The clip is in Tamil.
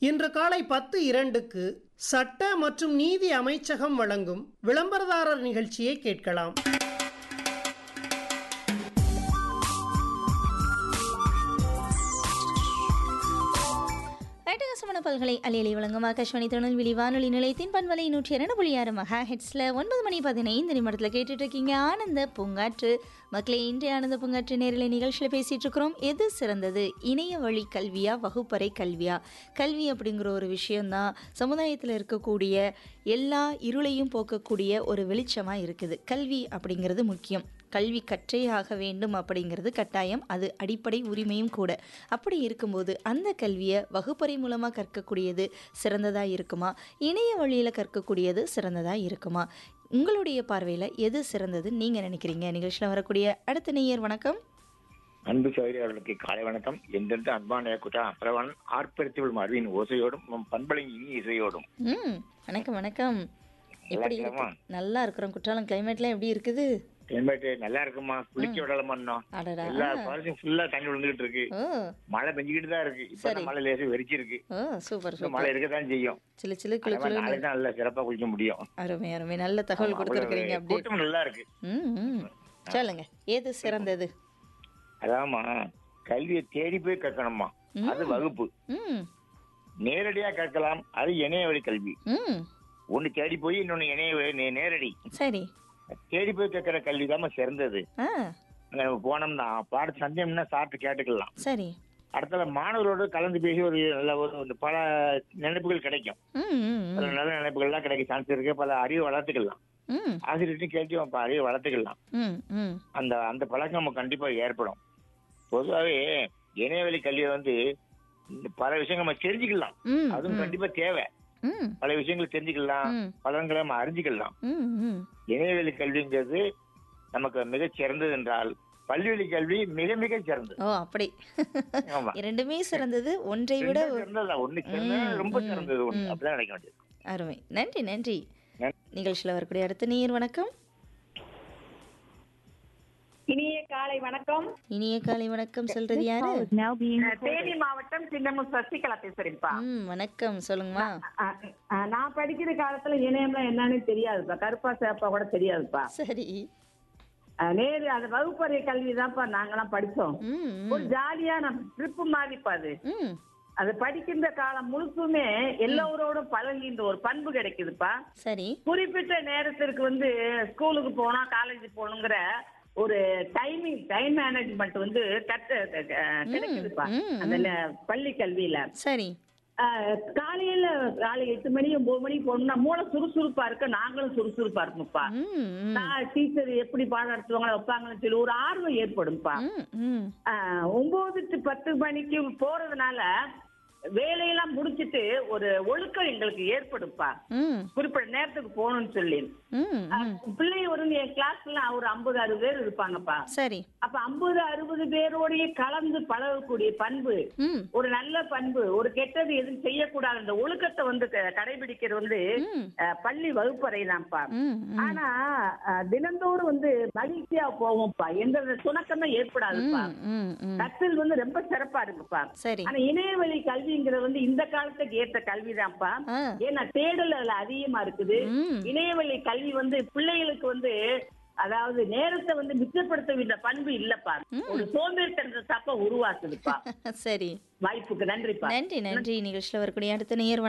இன்று காலை பத்து இரண்டுக்கு சட்ட மற்றும் நீதி அமைச்சகம் வழங்கும் விளம்பரதாரர் நிகழ்ச்சியை கேட்கலாம் அட்டகாசமான பல்கலை அலையலை வழங்கும் ஆகாஷ்வாணி திருநெல்வேலி வானொலி நிலையத்தின் பண்பலை நூற்றி இரண்டு புள்ளி ஆறு மெகா ஹெட்ஸில் ஒன்பது மணி பதினைந்து நிமிடத்தில் கேட்டுட்டு இருக்கீங்க ஆனந்த பூங்காற்று மக்களே இன்றைய ஆனந்த பூங்காற்று நேரிலை நிகழ்ச்சியில் பேசிகிட்டு இருக்கிறோம் எது சிறந்தது இணைய வழி கல்வியா வகுப்பறை கல்வியா கல்வி அப்படிங்கிற ஒரு விஷயந்தான் சமுதாயத்தில் இருக்கக்கூடிய எல்லா இருளையும் போக்கக்கூடிய ஒரு வெளிச்சமாக இருக்குது கல்வி அப்படிங்கிறது முக்கியம் கல்வி கற்றே ஆக வேண்டும் அப்படிங்கிறது கட்டாயம் அது அடிப்படை உரிமையும் கூட அப்படி இருக்கும்போது அந்த கல்வியை வகுப்பறை மூலமாக கற்கக்கூடியது சிறந்ததாக இருக்குமா இணைய வழியில் கற்கக்கூடியது சிறந்ததாக இருக்குமா உங்களுடைய பார்வையில் எது சிறந்தது நீங்கள் நினைக்கிறீங்க நிகழ்ச்சியில் வரக்கூடிய அடுத்த நேயர் வணக்கம் அன்பு சௌரி அவர்களுக்கு காலை வணக்கம் எந்தெந்த அன்பான குற்றா பிரவன் ஆர்ப்பரித்து விடும் அறிவின் ஓசையோடும் நம் பண்பலின் இனி இசையோடும் ம் வணக்கம் வணக்கம் எப்படி நல்லா இருக்கு நல்லா இருக்கிறோம் குற்றாலம் கிளைமேட்லாம் எப்படி இருக்குது கிளைமேட் நல்லா இருக்குமா குளிக்க விடலாமா இன்னும் அடடா எல்லா ஃபாரஸ்டும் ஃபுல்லா தண்ணி விழுந்துகிட்டு இருக்கு ஓ மழை பெஞ்சுக்கிட்டு தான் இருக்கு இப்ப சரி. மழை லேசு வெறிச்சிருக்கு ஓ சூப்பர் இன்னும் மழை சூப்பர் இருக்கத்தான் செய்யும் சிலு சிலு குளு அதே மாதிரி குளுன்னு நாளைக்கு தான் நல்லா சிறப்பா குளிக்க முடியும் அருமை அருமை நல்ல தகவல் ஆமா, கொடுத்துருக்கீங்க அவ்வளவு அப்படியே கூட்டம் நல்லா இருக்கு ம் ம். சொல்லுங்க எது சிறந்தது அதாம்மா கல்வியை தேடி போய் கற்கணுமா அது வகுப்பு ம் நேரடியா கற்கலாம் அது இணைய வழி கல்வி ம் ஒண்ணு தேடி போய் இன்னொன்னு இணைய வழி நே- நேரடி சரி தேடி போய் கேட்கிற கல்வி தான் சிறந்தது ஆ அங்க நம்ம போனோம்னா பாடத்து சந்தேகம்னா சாப்பிட்டு கேட்டுக்கலாம் சரி அடுத்தது மாணவரோடு கலந்து பேசி ஒரு நல்ல ஒரு ஒரு பல நினைப்புகள் கிடைக்கும் ம் ம் பல நல்ல நினைப்புகள்லாம் கிடைக்க சான்ஸ் இருக்கு பல அறிவு வளர்த்துக்கலாம் ம் ஆசிரியர்கிட்டையும் கேட்டு அப்ப அறிவு வளர்த்துக்கலாம் ம் ம் அந்த அந்த பழக்கம் நம்ம கண்டிப்பா ஏற்படும் பொதுவாகவே இணையவெளி கல்வியை வந்து இந்த பல விஷயங்கள் நம்ம தெரிஞ்சுக்கலாம் ம் அதுவும் கண்டிப்பா தேவை ம் பல விஷயங்களை தெரிஞ்சுக்கலாம் ம் பலன்களை நம்ம அறிஞ்சுக்கலாம் ம் ம் இணையவெளி கல்விங்கிறது நமக்கு மிகச் சிறந்தது என்றால் பள்ளிவெளி கல்வி மிக மிக சிறந்தது ஓ அப்படி ஆமா இரண்டுமே சிறந்தது ஒன்றை விட ரெண்டும் சிறந்ததா ஒண்ணு சிறந்தது ரொம்ப ம், சிறந்தது ஒண்ணு ம். அப்படிதான் நினைக்க வேண்டியது அருமை நன்றி நன்றி நன்றி. நிகழ்ச்சியில் வரக்கூடிய அடுத்த நேயர் வணக்கம் இனிய காலை வணக்கம் இனிய காலை வணக்கம் சொல்றது யாரு அஹ், தேனி மாவட்டம் சின்னமும் சசிகலா பேசுறேன்ப்பா ம் வணக்கம் சொல்லுங்கம்மா அஹ், அஹ், நான் படிக்கிற காலத்துல இணையம்லாம் என்னன்னு தெரியாதுப்பா கருப்பா சேப்பா கூட தெரியாதுப்பா சரி அஹ், நேரு அந்த வகுப்பறை கல்வி தான்ப்பா நாங்கெல்லாம் படிச்சோம் ம் ஒரு ஜாலியான ட்ரிப்பு மாதிரிப்பா அது ம் அது படிக்கின்ற காலம் முழுசுமே எல்லோரோடும் பழகின்ற ஒரு பண்பு கிடைக்குதுப்பா சரி குறிப்பிட்ட நேரத்திற்கு வந்து ஸ்கூலுக்கு போனா காலேஜ் போகணுங்கிற ஒரு டைமிங் டைம் மேனேஜ்மெண்ட் வந்து கட்ட அஹ், கிடைக்குதுப்பா ம், அந்த ந- பள்ளி கல்வியில சரி அஹ், காலையில காலை எட்டு மணி ஒன்பது மணிக்கு போகணும்னா மூளை சுறுசுறுப்பா இருக்க நாங்களும் சுறுசுறுப்பா இருப்போம்ப்பா ம் ம் நான் டீச்சர் எப்படி பாடம் நடத்துவாங்களோ வைப்பாங்கன்னு சொல்லி ஒரு ஆர்வம் ஏற்படும்ப்பா ம் ம் அஹ், ஒன்பது to பத்து மணிக்கு போறதுனால வேலையெல்லாம் முடிச்சிட்டு ஒரு ஒழுக்கம் எங்களுக்கு ஏற்படும்ப்பா ம் குறிப்பிட்ட நேரத்துக்கு போகணும்னு சொல்லி ம் ம் பிள்ளைங்க ஒரு என் கிளாஸ்ல ஒரு ஐம்பது அறுபது பேர் இருப்பாங்கப்பா சரி அப்ப ஐம்பது அறுபது பேரோடய கலந்து பழகக்கூடிய பண்பு ம் ஒரு நல்ல பண்பு ஒரு கெட்டது எதுவும் செய்யக்கூடாது அந்த ஒழுக்கத்தை வந்து க- கடைபிடிக்கிறது வந்து ம் அஹ், பள்ளி வகுப்பறை தான்ப்பா ம் ம் ஆனா அஹ், தினந்தோறும் வந்து மகிழ்ச்சியா போவோம்ப்பா எந்த சுணக்கமே ஏற்படாதுப்பா ம் ம் ம் கற்றல் வந்து ரொம்ப சிறப்பா இருக்குப்பா சரி ஆனா இணையவழி கல்விங்கிறது வந்து இந்த காலத்துக்கு ஏற்ற கல்விதான்ப்பா ஆ ஏன்னா தேடல் அதுல அதிகமா இருக்குது ம் இணையவழி கல்வி வந்து பிள்ளைகளுக்கு வந்து அதாவது நேரத்தை வந்து மிச்சப்படுத்த பண்பு இல்லப்பா ஒரு சோம்பேறித்தனத்தை தப்ப உருவாக்குதுப்பா சரி வாய்ப்புக்கு நன்றிப்பா நன்றி நன்றி நிகழ்ச்சியில் வரக்கூடிய அடுத்த நேயர்